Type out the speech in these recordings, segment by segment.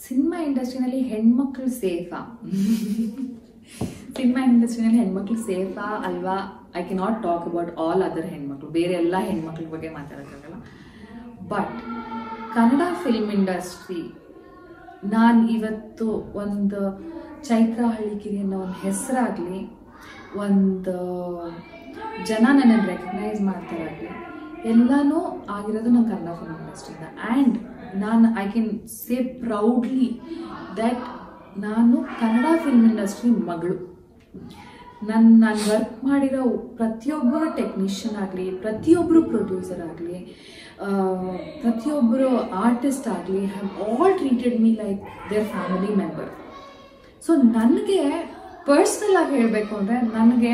cinema ಇಂಡಸ್ಟ್ರಿನಲ್ಲಿ ಹೆಣ್ಮಕ್ಳು ಸೇಫಾ cinema ಇಂಡಸ್ಟ್ರಿನಲ್ಲಿ ಹೆಣ್ಮಕ್ಳು ಸೇಫಾ ಅಲ್ವಾ I can not talk about all other ಹೆಣ್ಮಕ್ಳು ಬೇರೆ ಎಲ್ಲ ಹೆಣ್ಮಕ್ಳ ಬಗ್ಗೆ ಮಾತಾಡೋಕ್ಕಾಗಲ್ಲ ಬಟ್ ಕನ್ನಡ ಫಿಲ್ಮ್ ಇಂಡಸ್ಟ್ರಿ ನಾನು ಇವತ್ತು ಒಂದು ಚೈತ್ರ ಹಳ್ಳಿಕಿರಿ ಅನ್ನೋ ಒಂದು ಹೆಸರಾಗಲಿ ಒಂದು ಜನ ನನ್ನನ್ನು ರೆಕಗ್ನೈಸ್ ಮಾಡ್ತಾರಾಗಲಿ ಎಲ್ಲನೂ ಆಗಿರೋದು ನಮ್ಮ ಕನ್ನಡ ಫಿಲ್ಮ್ ಇಂಡಸ್ಟ್ರಿಯಿಂದ ಆ್ಯಂಡ್ ನಾನು I can say proudly that ನಾನು ಕನ್ನಡ ಫಿಲ್ಮ್ ಇಂಡಸ್ಟ್ರಿ ಮಗಳು ನನ್ನ ನಾನು ವರ್ಕ್ ಮಾಡಿರೋ ಪ್ರತಿಯೊಬ್ಬರು ಟೆಕ್ನಿಷಿಯನ್ ಆಗಲಿ ಪ್ರತಿಯೊಬ್ಬರು ಪ್ರೊಡ್ಯೂಸರ್ ಆಗಲಿ ಪ್ರತಿಯೊಬ್ಬರು ಆರ್ಟಿಸ್ಟ್ ಆಗಲಿ have all treated me like their family member so ನನಗೆ ಪರ್ಸ್ನಲ್ ಆಗಿ ಹೇಳಬೇಕು ಅಂದರೆ ನನಗೆ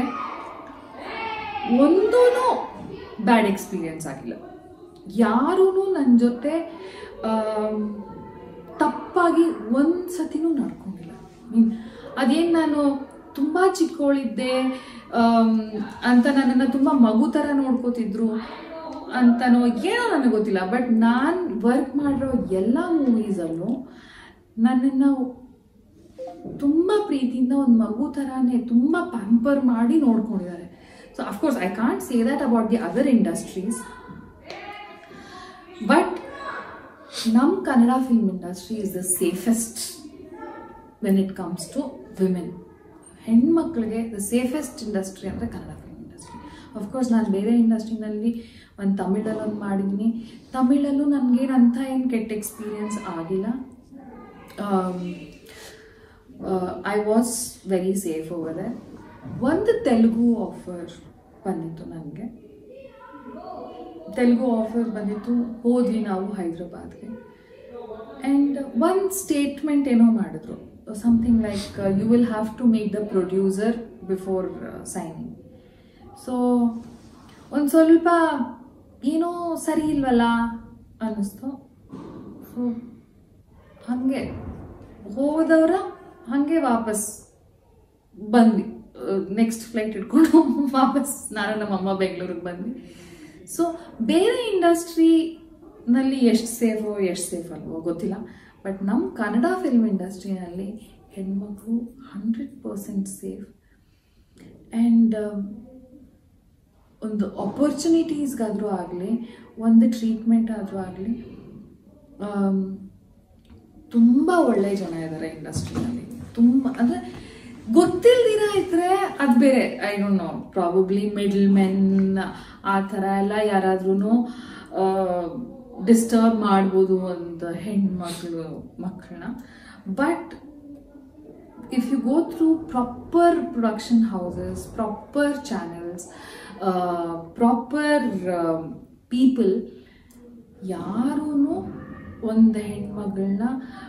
ಒಂದೂ ಬ್ಯಾಡ್ ಎಕ್ಸ್ಪೀರಿಯನ್ಸ್ ಆಗಿಲ್ಲ ಯಾರೂ ನನ್ನ ಜೊತೆ ಆಮ್, ತಪ್ಪಾಗಿ ಒಂದು ಸತಿನೂ ನಡ್ಕೊಂಡಿಲ್ಲ ಮೀನ್ ಅದೇನು ನಾನು ತುಂಬ ಚಿಕ್ಕವಳಿದ್ದೆ ಆಮ್, ಅಂತ ನನ್ನನ್ನು ತುಂಬ ಮಗು ಥರ ನೋಡ್ಕೋತಿದ್ರು ಅಂತನೋ ಏನೋ ನನಗೆ ಗೊತ್ತಿಲ್ಲ ಬಟ್ ನಾನು ವರ್ಕ್ ಮಾಡಿರೋ ಎಲ್ಲ ಮೂವೀಸಲ್ಲೂ ನನ್ನನ್ನು ತುಂಬ ಪ್ರೀತಿಯಿಂದ ಒಂದು ಮಗು ಥರನೇ ತುಂಬ ಪ್ಯಾಂಪರ್ ಮಾಡಿ ನೋಡ್ಕೊಂಡಿದ್ದಾರೆ so of course I can't say that about the other industries but ನಮ್ಮ Kannada film industry is the safest when it comes to women ಹೆಣ್ಮಕ್ಳಿಗೆ ದ ಸೇಫೆಸ್ಟ್ ಇಂಡಸ್ಟ್ರಿ ಅಂದರೆ ಕನ್ನಡ ಫಿಲ್ಮ್ ಇಂಡಸ್ಟ್ರಿ ಅಫ್ಕೋರ್ಸ್ ನಾನು ಬೇರೆ ಇಂಡಸ್ಟ್ರಿನಲ್ಲಿ ಒಂದು ತಮಿಳಲ್ಲಿ ಒಂದು ಮಾಡಿದ್ದೀನಿ ತಮಿಳಲ್ಲೂ ನನಗೇನು ಅಂಥ ಏನು ಕೆಟ್ಟ ಎಕ್ಸ್ಪೀರಿಯನ್ಸ್ ಆಗಿಲ್ಲ I was very safe over there ಒಂದು ತೆಲುಗು ಆಫರ್ ಬಂದಿತ್ತು ನನಗೆ ತೆಲುಗು ಆಫರ್ ಬಂದಿತ್ತು ಹೋದ್ವಿ ನಾವು ಹೈದ್ರಾಬಾದ್ಗೆ ಆ್ಯಂಡ್ ಒಂದು ಸ್ಟೇಟ್ಮೆಂಟ್ ಏನೋ ಮಾಡಿದ್ರು something like you will have to make the producer before signing so ಒಂದು ಸ್ವಲ್ಪ ಏನೋ ಸರಿ ಇಲ್ವಲ್ಲ ಅನ್ನಿಸ್ತು ಸೊ ಹಾಗೆ ಹೋದವರ ಹಾಗೆ ವಾಪಸ್ ಬಂದ್ವಿ ನೆಕ್ಸ್ಟ್ ಫ್ಲೈಟ್ ಇಟ್ಕೊಂಡು ವಾಪಸ್ ನಾನು ನಮ್ಮಮ್ಮ ಬೆಂಗಳೂರಿಗೆ ಬಂದ್ವಿ ಸೊ ಬೇರೆ ಇಂಡಸ್ಟ್ರಿನಲ್ಲಿ ಎಷ್ಟು ಸೇಫೋ ಎಷ್ಟು ಸೇಫ್ ಅಲ್ವೋ ಗೊತ್ತಿಲ್ಲ ಬಟ್ ನಮ್ಮ ಕನ್ನಡ ಫಿಲ್ಮ್ ಇಂಡಸ್ಟ್ರಿನಲ್ಲಿ ಹೆಣ್ಮಕ್ಳು ಹಂಡ್ರೆಡ್ ಪರ್ಸೆಂಟ್ ಸೇಫ್ ಆ್ಯಂಡ್ ಒಂದು ಆಪರ್ಚುನಿಟೀಸ್ಗಾದರೂ ಆಗಲಿ ಒಂದು ಟ್ರೀಟ್ಮೆಂಟ್ ಆದರೂ ಆಗಲಿ ತುಂಬ ಒಳ್ಳೆ ಜನ ಇದ್ದಾರೆ ಇಂಡಸ್ಟ್ರಿನಲ್ಲಿ ತುಂಬ ಅಂದರೆ ಗೊತ್ತಿಲ್ದಿರ ಇದ್ರೆ ಅದು ಬೇರೆ I don't know probably middle men ಆ ಥರ ಎಲ್ಲ ಯಾರಾದ್ರೂ ಡಿಸ್ಟರ್ಬ್ ಮಾಡ್ಬೋದು ಒಂದು ಹೆಣ್ಮಕ್ಳು ಮಕ್ಕಳನ್ನ but if you go through proper production houses, proper channels, uh, proper um, people, ಯಾರೂ ಒಂದು ಹೆಣ್ಮಗಳನ್ನ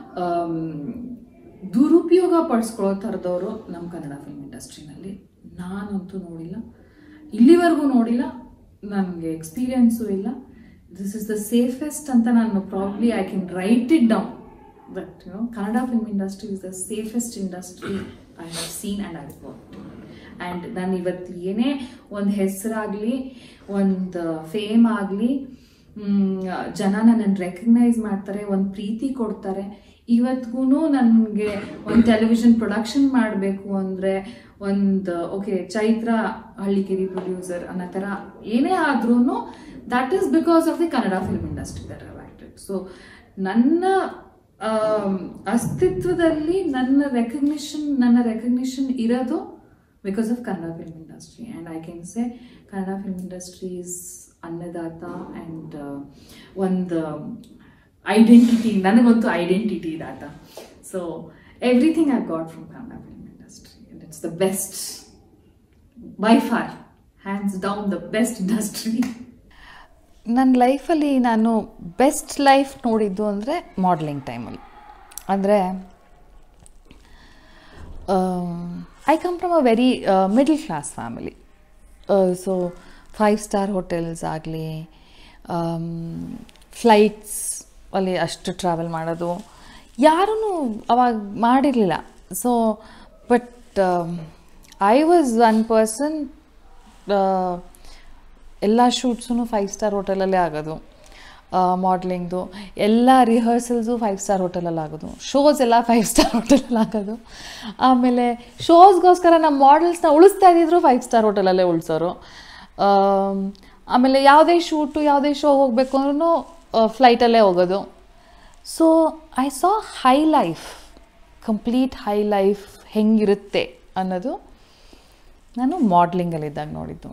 ದುರುಪಯೋಗ ಪಡಿಸ್ಕೊಳ್ಳೋ ಥರದವರು ನಮ್ಮ ಕನ್ನಡ ಫಿಲ್ಮ್ ಇಂಡಸ್ಟ್ರಿನಲ್ಲಿ ನಾನಂತೂ ನೋಡಿಲ್ಲ ಇಲ್ಲಿವರೆಗೂ ನೋಡಿಲ್ಲ ನನಗೆ ಎಕ್ಸ್ಪೀರಿಯನ್ಸು ಇಲ್ಲ ದಿಸ್ ಇಸ್ ದ ಸೇಫೆಸ್ಟ್ ಅಂತ ನಾನು probably I can write it down but you know Kannada film industry is the safest industry I have seen and I work and ನಾನು ಇವತ್ತು ಏನೇ ಒಂದು ಹೆಸರಾಗಲಿ ಒಂದು ಫೇಮ್ ಆಗಲಿ ಜನ ನನ್ನನ್ನು ರೆಕಗ್ನೈಸ್ ಮಾಡ್ತಾರೆ ಒಂದು ಪ್ರೀತಿ ಕೊಡ್ತಾರೆ ಇವತ್ತಿಗೂ ನನಗೆ ಒಂದು ಟೆಲಿವಿಷನ್ ಪ್ರೊಡಕ್ಷನ್ ಮಾಡಬೇಕು ಅಂದರೆ ಒಂದು ಓಕೆ ಚೈತ್ರ ಹಳ್ಳಿಕೆರಿ ಪ್ರೊಡ್ಯೂಸರ್ ಅನ್ನೋ ಥರ ಏನೇ ಆದ್ರೂ that is because of the Kannada film industry that have acted so ನನ್ನ ಆಮ್, ಅಸ್ತಿತ್ವದಲ್ಲಿ ನನ್ನ ರೆಕಗ್ನಿಷನ್ ನನ್ನ ರೆಕಗ್ನಿಷನ್ ಇರೋದು because of Kannada film industry and I can say Kannada film industry is ಅನ್ನದಾತ ಆ್ಯಂಡ್ ಒಂದು ಐಡೆಂಟಿಟಿ ನನಗೊಂದು ಐಡೆಂಟಿಟಿ ದಾತ so everything I got from Kannada film industry and it's the best by far hands down the best industry ನನ್ನ ಲೈಫಲ್ಲಿ ನಾನು best life ನೋಡಿದ್ದು ಅಂದರೆ modelling ಟೈಮಲ್ಲಿ ಅಂದರೆ I come from a very middle class family so five star hotels ಆಗಲಿ flights ಅಲ್ಲಿ ಅಷ್ಟು ಟ್ರಾವೆಲ್ ಮಾಡೋದು ಯಾರೂ ಅವಾಗ ಮಾಡಿರಲಿಲ್ಲ so but I was one person ಎಲ್ಲ ಶೂಟ್ಸೂ ಫೈವ್ ಸ್ಟಾರ್ ಹೋಟೆಲಲ್ಲೇ ಆಗೋದು ಮಾಡ್ಲಿಂಗ್ದು ಎಲ್ಲ ರಿಹರ್ಸಲ್ಸು ಫೈವ್ ಸ್ಟಾರ್ ಹೋಟೆಲಲ್ಲಿ ಆಗೋದು ಶೋಸ್ ಎಲ್ಲ ಫೈವ್ ಸ್ಟಾರ್ ಹೋಟೆಲಲ್ಲಿ ಆಗೋದು ಆಮೇಲೆ ಶೋಸ್ಗೋಸ್ಕರ ನಮ್ಮ ಮಾಡಲ್ಸ್ನ ಉಳಿಸ್ತಾ ಇದ್ದಿದ್ರು ಫೈವ್ ಸ್ಟಾರ್ ಹೋಟೆಲಲ್ಲೇ ಉಳಿಸೋರು ಆಮ್, ಆಮೇಲೆ ಯಾವುದೇ ಶೂಟು ಯಾವುದೇ ಶೋ ಹೋಗಬೇಕು ಅಂದ್ರೂ ಫ್ಲೈಟಲ್ಲೇ ಹೋಗೋದು so I saw high life complete high life ಹೆಂಗಿರುತ್ತೆ ಅನ್ನೋದು ನಾನು ಮಾಡ್ಲಿಂಗಲ್ಲಿದ್ದಾಗ ನೋಡಿದ್ದು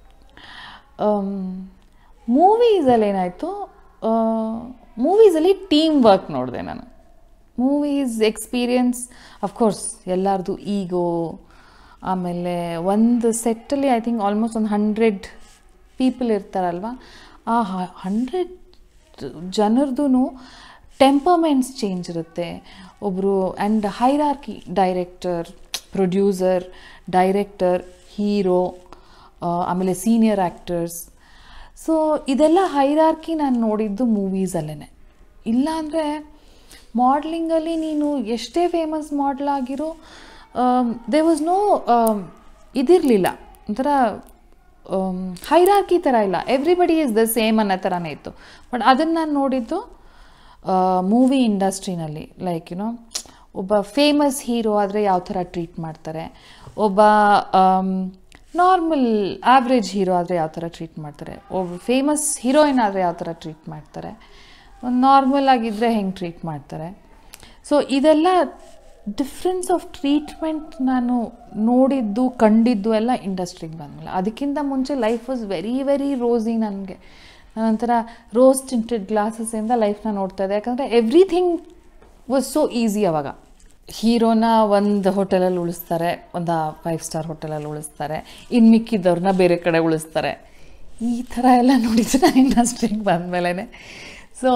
ಮೂವೀಸಲ್ಲಿ ಏನಾಯಿತು ಮೂವೀಸಲ್ಲಿ ಟೀಮ್ ವರ್ಕ್ ನೋಡಿದೆ ನಾನು ಮೂವೀಸ್ ಎಕ್ಸ್ಪೀರಿಯನ್ಸ್ ಅಫ್ಕೋರ್ಸ್ ಎಲ್ಲರದು ಈಗೋ ಆಮೇಲೆ ಒಂದು ಸೆಟ್ಟಲ್ಲಿ ಐ ಥಿಂಕ್ ಆಲ್ಮೋಸ್ಟ್ ಒಂದು ಹಂಡ್ರೆಡ್ ಪೀಪಲ್ ಇರ್ತಾರಲ್ವ ಆ ಹಂಡ್ರೆಡ್ ಜನರದು ಟೆಂಪರ್ಮೆಂಟ್ಸ್ ಚೇಂಜ್ ಇರುತ್ತೆ ಒಬ್ಬರು and hierarchy director producer director hero ಆಮೇಲೆ ಸೀನಿಯರ್ ಆ್ಯಕ್ಟರ್ಸ್ ಸೊ ಇದೆಲ್ಲ ಹೈರಾರ್ಕಿ ನಾನು ನೋಡಿದ್ದು ಮೂವೀಸಲ್ಲೇ ಇಲ್ಲಾಂದರೆ ಮಾಡ್ಲಿಂಗಲ್ಲಿ ನೀನು ಎಷ್ಟೇ ಫೇಮಸ್ ಮಾಡಲ್ ಆಗಿರೋ ದೇ ವಾಸ್ ನೋ ಇದಿರಲಿಲ್ಲ ಒಂಥರ ಹೈರಾರ್ಕಿ ಥರ ಇಲ್ಲ ಎವ್ರಿಬಡಿ ಈಸ್ ದ ಸೇಮ್ ಅನ್ನೋ ಥರನೇ ಇತ್ತು ಬಟ್ ಅದನ್ನು ನಾನು ನೋಡಿದ್ದು ಮೂವಿ ಇಂಡಸ್ಟ್ರಿನಲ್ಲಿ ಲೈಕ್ ಯುನೋ ಒಬ್ಬ ಫೇಮಸ್ ಹೀರೋ ಆದರೆ ಯಾವ ಥರ ಟ್ರೀಟ್ ಮಾಡ್ತಾರೆ ಒಬ್ಬ ನಾರ್ಮಲ್ ಆವ್ರೇಜ್ ಹೀರೋ ಆದರೆ ಯಾವ ಥರ ಟ್ರೀಟ್ ಮಾಡ್ತಾರೆ ಒಬ್ಬ ಫೇಮಸ್ ಹೀರೋಯಿನ್ ಆದರೆ ಯಾವ ಥರ ಟ್ರೀಟ್ ಮಾಡ್ತಾರೆ ಒಂದು ನಾರ್ಮಲ್ ಆಗಿದ್ದರೆ ಹೆಂಗೆ ಟ್ರೀಟ್ ಮಾಡ್ತಾರೆ ಸೊ ಇದೆಲ್ಲ ಡಿಫ್ರೆನ್ಸ್ ಆಫ್ ಟ್ರೀಟ್ಮೆಂಟ್ ನಾನು ನೋಡಿದ್ದು ಕಂಡಿದ್ದು ಎಲ್ಲ ಇಂಡಸ್ಟ್ರಿಗೆ ಬಂದಮೇಲೆ ಅದಕ್ಕಿಂತ ಮುಂಚೆ life was very very rosy ನನಗೆ ನಾನೊಂಥರ ರೋಸ್ ಟಿಂಟೆಡ್ ಗ್ಲಾಸಸ್ಸಿಂದ ಲೈಫ್ನ ನೋಡ್ತಾ ಇದ್ದೆ ಯಾಕಂದರೆ ಎವ್ರಿಥಿಂಗ್ ವಾಸ್ ಸೋ ಈಸಿ ಅವಾಗ ಹೀರೋನ ಒಂದು ಹೋಟೆಲಲ್ಲಿ ಉಳಿಸ್ತಾರೆ ಒಂದು ಫೈವ್ ಸ್ಟಾರ್ ಹೋಟೆಲಲ್ಲಿ ಉಳಿಸ್ತಾರೆ ಇನ್ನು ಮಿಕ್ಕಿದ್ದವ್ರನ್ನ ಬೇರೆ ಕಡೆ ಉಳಿಸ್ತಾರೆ ಈ ಥರ ಎಲ್ಲ ನೋಡಿದ್ದು ನಾನು ಇಂಡಸ್ಟ್ರಿಗೆ ಬಂದಮೇಲೆ ಸೊ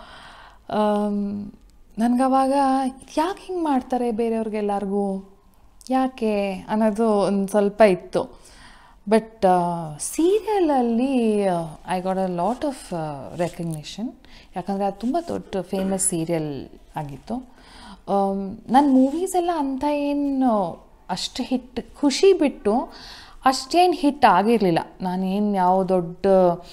ನನಗವಾಗ ಯಾಕೆ ಹಿಂಗೆ ಮಾಡ್ತಾರೆ ಬೇರೆಯವ್ರಿಗೆಲ್ಲರಿಗೂ ಯಾಕೆ ಅನ್ನೋದು ಒಂದು ಸ್ವಲ್ಪ ಇತ್ತು ಬಟ್ ಸೀರಿಯಲಲ್ಲಿ I got a lot of recognition ಯಾಕಂದರೆ ಅದು ತುಂಬ ದೊಡ್ಡ ಫೇಮಸ್ ಸೀರಿಯಲ್ ಆಗಿತ್ತು ನನ್ನ ಮೂವೀಸ್ ಎಲ್ಲ ಅಂತ ಏನು ಅಷ್ಟು ಹಿಟ್ ಖುಷಿ ಬಿಟ್ಟು ಅಷ್ಟೇನು ಹಿಟ್ ಆಗಿರಲಿಲ್ಲ ನಾನೇನು ಯಾವ ದೊಡ್ಡ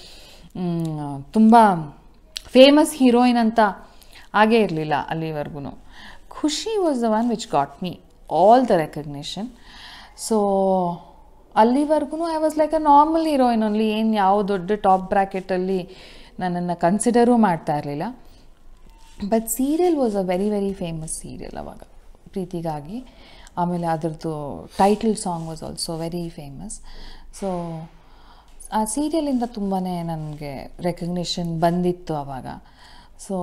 ತುಂಬ ಫೇಮಸ್ ಹೀರೋಯಿನ್ ಅಂತ ಆಗೇ ಇರಲಿಲ್ಲ ಅಲ್ಲಿವರೆಗೂ Khushi was the one which got me all the recognition so ಅಲ್ಲಿವರೆಗೂ I was like a normal heroine only ಏನು ಯಾವ ದೊಡ್ಡ ಟಾಪ್ ಬ್ರ್ಯಾಕೆಟಲ್ಲಿ ನನ್ನನ್ನು ಕನ್ಸಿಡರೂ ಮಾಡ್ತಾ ಇರಲಿಲ್ಲ but serial was a very very famous serial ಅವಾಗ ಪ್ರೀತಿಗಾಗಿ ಆಮೇಲೆ ಅದರದ್ದು title song was also very famous so ಆ ಸೀರಿಯಲಿಂದ ತುಂಬಾ ನನಗೆ ರೆಕಗ್ನಿಷನ್ ಬಂದಿತ್ತು ಆವಾಗ ಸೊ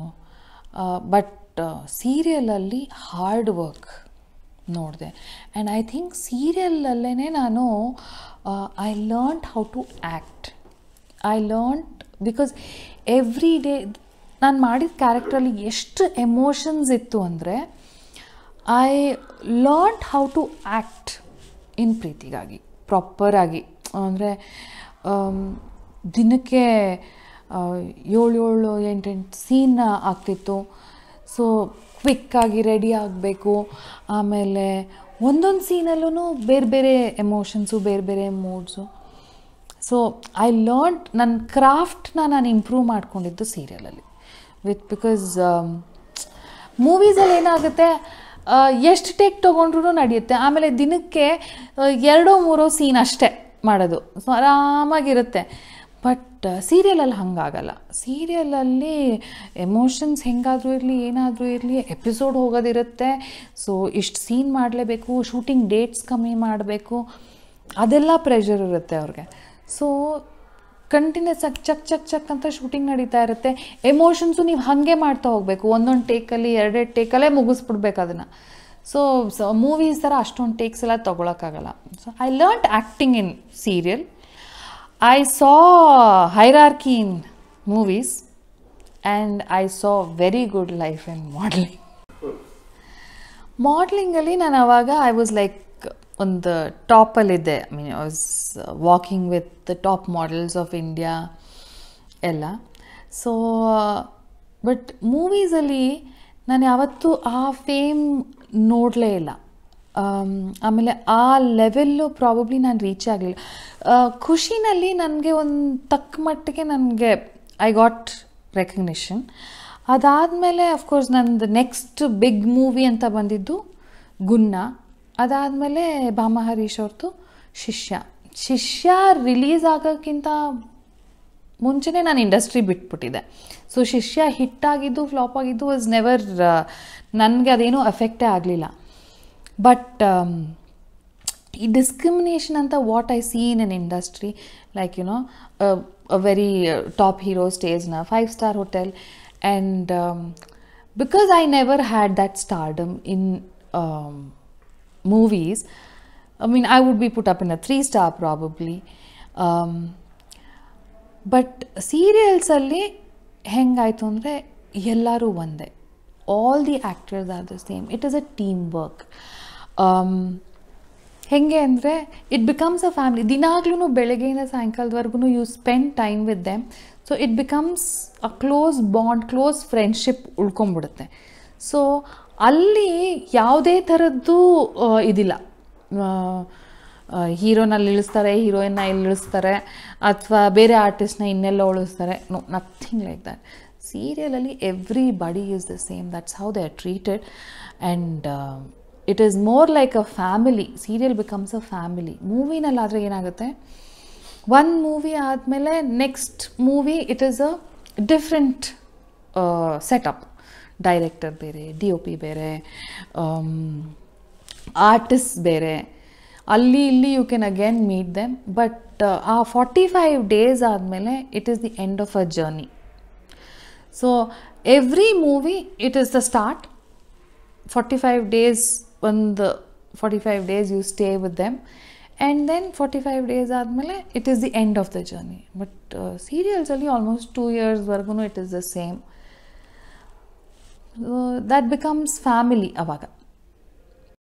ಬಟ್ ಸೀರಿಯಲಲ್ಲಿ ಹಾರ್ಡ್ ವರ್ಕ್ ನೋಡಿದೆ ಆ್ಯಂಡ್ ಐ ಥಿಂಕ್ ಸೀರಿಯಲಲ್ಲೇ ನಾನು I learned how to act I learned because every day ನಾನು ಮಾಡಿದ ಕ್ಯಾರೆಕ್ಟ್ರಲ್ಲಿ ಎಷ್ಟು ಎಮೋಷನ್ಸ್ ಇತ್ತು ಅಂದರೆ I learned how to act in Preethigaagi ಪ್ರಾಪರಾಗಿ ಅಂದರೆ ದಿನಕ್ಕೆ ಏಳು ಏಳು ಎಂಟೆಂಟು ಸೀನ್ ಆಗ್ತಿತ್ತು ಸೊ ಕ್ವಿಕ್ಕಾಗಿ ರೆಡಿ ಆಗಬೇಕು ಆಮೇಲೆ ಒಂದೊಂದು ಸೀನಲ್ಲೂ ಬೇರೆ ಬೇರೆ ಎಮೋಷನ್ಸು ಬೇರೆ ಬೇರೆ ಮೂಡ್ಸು ಸೊ ಐ ಲರ್ನ್ ನನ್ನ ಕ್ರಾಫ್ಟ್ನ ನಾನು ಇಂಪ್ರೂವ್ ಮಾಡ್ಕೊಂಡಿದ್ದು ಸೀರಿಯಲಲ್ಲಿ ವಿತ್ ಬಿಕಾಸ್ ಮೂವೀಸಲ್ಲಿ ಏನಾಗುತ್ತೆ ಎಷ್ಟು ಟೇಕ್ ತೊಗೊಂಡ್ರೂ ನಡೆಯುತ್ತೆ ಆಮೇಲೆ ದಿನಕ್ಕೆ ಎರಡೋ ಮೂರೋ ಸೀನ್ ಅಷ್ಟೇ ಮಾಡೋದು ಸೊ ಆರಾಮಾಗಿರುತ್ತೆ ಬಟ್ ಸೀರಿಯಲಲ್ಲಿ ಹಾಗಾಗಲ್ಲ ಸೀರಿಯಲಲ್ಲಿ ಎಮೋಷನ್ಸ್ ಹೆಂಗಾದರೂ ಇರಲಿ ಏನಾದರೂ ಇರಲಿ ಎಪಿಸೋಡ್ ಹೋಗೋದಿರುತ್ತೆ ಸೊ ಇಷ್ಟು ಸೀನ್ ಮಾಡಲೇಬೇಕು ಶೂಟಿಂಗ್ ಡೇಟ್ಸ್ ಕಮ್ಮಿ ಮಾಡಬೇಕು ಅದೆಲ್ಲ ಪ್ರೆಷರ್ ಇರುತ್ತೆ ಅವ್ರಿಗೆ ಸೊ ಕಂಟಿನ್ಯೂಸ್ ಆಗಿ ಚಕ್ ಚಕ್ ಚಕ್ ಅಂತ ಶೂಟಿಂಗ್ ನಡೀತಾ ಇರುತ್ತೆ ಎಮೋಷನ್ಸು ನೀವು ಹಾಗೆ ಮಾಡ್ತಾ ಹೋಗಬೇಕು ಒಂದೊಂದು ಟೇಕಲ್ಲಿ ಎರಡೆರಡು ಟೇಕಲ್ಲೇ ಮುಗಿಸ್ಬಿಡ್ಬೇಕು ಅದನ್ನು ಸೊ ಸೊ ಮೂವೀಸ್ ಥರ ಅಷ್ಟೊಂದು ಟೇಕ್ಸ್ ಎಲ್ಲ ತೊಗೊಳಕ್ಕಾಗಲ್ಲ so I learned acting in serial I saw hierarchy in movies and I saw very good life in modelling ಮಾಡ್ಲಿಂಗಲ್ಲಿ ನಾನು ಅವಾಗ ಐ ವಾಸ್ ಲೈಕ್ ಒಂದು ಟಾಪಲ್ಲಿದ್ದೆ I mean I was walking with the top models of India ಎಲ್ಲ so but ಮೂವೀಸಲ್ಲಿ ನಾನು ಯಾವತ್ತೂ ಆ ಫೇಮ್ ನೋಡಲೇ ಇಲ್ಲ ಆಮೇಲೆ ಆ ಲೆವೆಲ್ಲು ಪ್ರಾಬಬ್ಲಿ ನಾನು ರೀಚ್ ಆಗಲಿಲ್ಲ ಖುಷಿನಲ್ಲಿ ನನಗೆ ಒಂದು ತಕ್ಕ ಮಟ್ಟಿಗೆ ನನಗೆ ಐ ಗಾಟ್ ರೆಕಗ್ನಿಷನ್ ಅದಾದಮೇಲೆ ಅಫ್ಕೋರ್ಸ್ ನಂದು ನೆಕ್ಸ್ಟ್ ಬಿಗ್ ಮೂವಿ ಅಂತ ಬಂದಿದ್ದು ಗುನ್ನ ಅದಾದಮೇಲೆ ಭಾಮ ಹರೀಶ್ ಅವ್ರದ್ದು ಶಿಷ್ಯ ಶಿಷ್ಯ ರಿಲೀಸ್ ಆಗೋಕ್ಕಿಂತ ಮುಂಚೆನೇ ನಾನು ಇಂಡಸ್ಟ್ರಿ ಬಿಟ್ಬಿಟ್ಟಿದ್ದೆ ಸೊ ಶಿಷ್ಯ ಹಿಟ್ಟಾಗಿದ್ದು ಫ್ಲಾಪ್ ಆಗಿದ್ದು ವಾಸ್ ನೆವರ್ ನನಗೆ ಅದೇನೂ ಎಫೆಕ್ಟೇ ಆಗಲಿಲ್ಲ ಬಟ್ ಈ ಡಿಸ್ಕ್ರಿಮಿನೇಷನ್ ಅಂತ what I see in an industry like you know a very top hero ಸ್ಟೇಜ್ನ five star hotel and because I never had that stardom in movies I mean I would be put up in a three star probably but ಸೀರಿಯಲ್ಸಲ್ಲಿ ಹೆಂಗಾಯಿತು ಅಂದರೆ ಎಲ್ಲರೂ ಒಂದೇ all the actors are the same it is a team work ಹೆಂಗೆ ಅಂದರೆ it becomes a family ದಿನಾಗ್ಲೂ ಬೆಳಗ್ಗೆಯಿಂದ ಸಾಯಂಕಾಲದವರೆಗೂ you spend time with them so it becomes a close bond close friendship ಉಳ್ಕೊಂಬಿಡುತ್ತೆ ಸೊ ಅಲ್ಲಿ ಯಾವುದೇ ಥರದ್ದು ಆ, ಇದಿಲ್ಲ ಹೀರೋನಲ್ಲಿ ಇಳಿಸ್ತಾರೆ ಹೀರೋಯಿನ್ನ ಇಲ್ಲಿ ಇಳಿಸ್ತಾರೆ ಅಥವಾ ಬೇರೆ ಆರ್ಟಿಸ್ಟ್ನ ಇನ್ನೆಲ್ಲ ಉಳಿಸ್ತಾರೆ ನೋ ನಥಿಂಗ್ ಲೈಕ್ ದ್ಯಾಟ್ ಸೀರಿಯಲಲ್ಲಿ everybody is the same that's how they are treated and it is more like a family serial becomes a family ಮೂವಿನಲ್ಲಾದರೆ ಏನಾಗುತ್ತೆ ಒಂದು ಮೂವಿ ಆದಮೇಲೆ next movie it is a different setup director ಬೇರೆ D O P ಬೇರೆ artist ಬೇರೆ ಅಲ್ಲಿ ಇಲ್ಲಿ you can again meet them but ಆ ಫಾರ್ಟಿ ಫೈವ್ ಡೇಸ್ ಆದಮೇಲೆ it is the end of a journey so every movie it is the start forty five days ಒಂದು forty five days you stay with them and then forty five days ಆದಮೇಲೆ it is the end of the journey but ಸೀರಿಯಲ್ಸಲ್ಲಿ almost two ಇಯರ್ಸ್ವರೆಗೂ it is the same that becomes family ಅವಾಗ